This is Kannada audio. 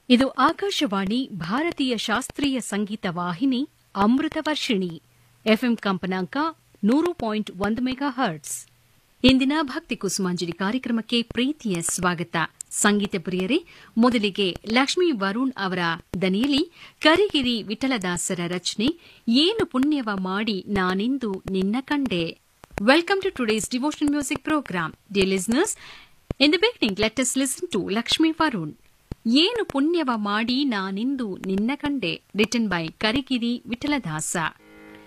ಇದು ಆಕಾಶವಾಣಿ ಭಾರತೀಯ ಶಾಸ್ತ್ರೀಯ ಸಂಗೀತ ವಾಹಿನಿ ಅಮೃತ ವರ್ಷಿಣಿ ಎಫ್ಎಂ ಕಂಪನಾಂಕ ನೂರು ಪಾಯಿಂಟ್ ಒಂದು ಮೆಗಾ ಹರ್ಟ್ಸ್ ಇಂದಿನ ಭಕ್ತಿ ಕುಸುಮಾಂಜಲಿ ಕಾರ್ಯಕ್ರಮಕ್ಕೆ ಪ್ರೀತಿಯ ಸ್ವಾಗತ ಸಂಗೀತ ಪ್ರಿಯರೇ ಮೊದಲಿಗೆ ಲಕ್ಷ್ಮೀ ವರುಣ್ ಅವರ ದನಿಯಲ್ಲಿ ಕರಿಗಿರಿ ವಿಠಲದಾಸರ ರಚನೆ ಏನು ಪುಣ್ಯವ ಮಾಡಿ ನಾನಿಂದು ನಿನ್ನ ಕಂಡೆ welcome to today's devotion music programme dear listeners in the beginning let us listen to Lakshmi Varun ಏನು ಪುಣ್ಯವ ಮಾಡಿ ನಾನಿಂದು ನಿನ್ನ ಕಂಡೆ ರಿಟನ್ ಬೈ ಕರಿಗಿರಿ ವಿಠಲದಾಸ